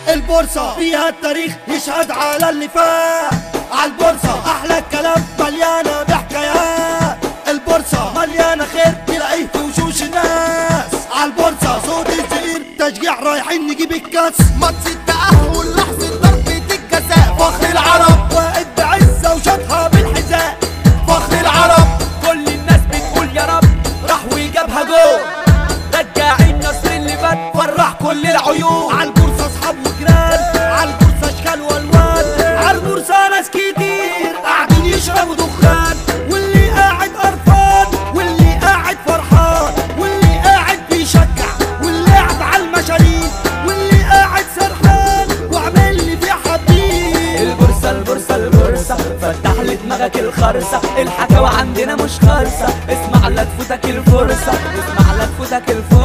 البورصة فيها التاريخ يشهد على اللي فات على البورصة أحلى الكلام مليانة بحكايات البورصة مليانة خير تلاقيه في وشوش الناس على البورصة صوت الزئير تشجيع رايحين نجيب الكاس ماتش التأهل لحظة ضربة الجزاء فخر العرب واقف بعزة وشاطها بالحذاء فخر العرب كل الناس بتقول يا رب راح وجابها جول رجع النصر اللي فات فرح كل العيون على البورصة اصحاب وجيران على البورصة اشكال والوان على البورصة ناس كتير قاعدين يشربوا دخان واللي قاعد قرفان واللي قاعد فرحان واللي قاعد بيشجع واللي قاعد على المشاريع واللي قاعد سرحان وعمال لي في حبيب البورصة البورصة البورصة فتح لي دماغك الخرصة الحكاوى عندنا مش خالصة اسمع لا تفوتك الفرصة اسمع لا تفوتك الفرصة